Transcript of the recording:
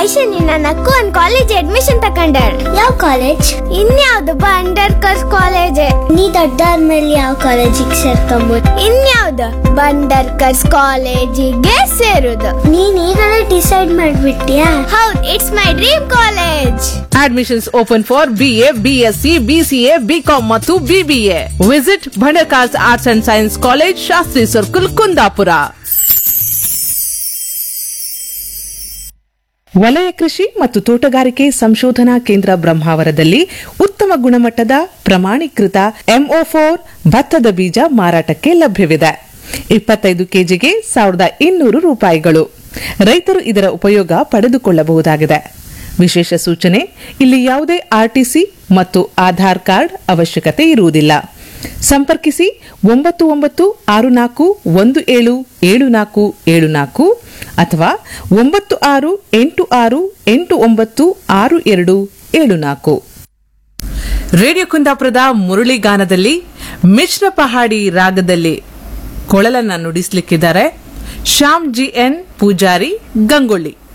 ಐಶಾ ನಿನ್ನ ನಕ್ಕು ಒಂದ್ ಕಾಲೇಜ್ ಅಡ್ಮಿಷನ್ ತಕೊಂಡಾಳ ಯಾವ ಕಾಲೇಜ್ ಇನ್ಯಾವ್ದು ಬಂಡರ್ ಕರ್ಸ್ ಕಾಲೇಜ್ ನೀ ದೊಡ್ಡಾದ್ಮೇಲೆ ಯಾವ ಕಾಲೇಜಿಗೆ ಸೇರ್ಕೊಂಬೋದು ಇನ್ಯಾವ್ದು ಬಂಡರ್ ಕರ್ಸ್ ಕಾಲೇಜಿಗೆ ಸೇರುದು ನೀನ್ ಈಗಲೇ ಡಿಸೈಡ್ ಮಾಡ್ಬಿಟ್ಟಿಯಾ ಹೌದ್ it's my dream college admissions open for BA BSc BCA BCom ಮತ್ತು BBA visit Bhandarkars arts and science college Shastri circle Kundapura ವಲಯ ಕೃಷಿ ಮತ್ತು ತೋಟಗಾರಿಕೆ ಸಂಶೋಧನಾ ಕೇಂದ್ರ ಬ್ರಹ್ಮಾವರದಲ್ಲಿ ಉತ್ತಮ ಗುಣಮಟ್ಟದ ಪ್ರಮಾಣೀಕೃತ ಎಂಒ ಫೋರ್ ಭತ್ತದ ಬೀಜ ಮಾರಾಟಕ್ಕೆ ಲಭ್ಯವಿದೆ ಇಪ್ಪತ್ತೈದು ಕೆಜಿಗೆ ಸಾವಿರದ ಇನ್ನೂರು ರೂಪಾಯಿಗಳು ರೈತರು ಇದರ ಉಪಯೋಗ ಪಡೆದುಕೊಳ್ಳಬಹುದಾಗಿದೆ ವಿಶೇಷ ಸೂಚನೆ ಇಲ್ಲಿ ಯಾವುದೇ ಆರ್ಟಿಸಿ ಮತ್ತು ಆಧಾರ್ ಕಾರ್ಡ್ ಅವಶ್ಯಕತೆ ಇರುವುದಿಲ್ಲ ಸಂಪರ್ಕಿಸಿ ಒಂಬತ್ತು ಒಂಬತ್ತು ಆರು ನಾಲ್ಕು ಒಂದು ಏಳು ಏಳು ನಾಲ್ಕು ಏಳು ನಾಲ್ಕು ಅಥವಾ ಒಂಬತ್ತು ಆರು ಎಂಟು ಆರು ಎಂಟು ಒಂಬತ್ತು ಆರು ಎರಡು ಏಳು ನಾಲ್ಕು ರೇಡಿಯೋ ಕುಂದಾಪುರದ ಮುರಳಿಗಾನದಲ್ಲಿ ಮಿಶ್ರ ಪಹಾಡಿ ರಾಗದಲ್ಲಿ ಕೊಳಲನ್ನ ನುಡಿಸ್ಲಿಕ್ಕಿದ್ದಾರೆ ಶ್ಯಾಮ್ ಜಿ ಎನ್ ಪೂಜಾರಿ ಗಂಗೊಳ್ಳಿ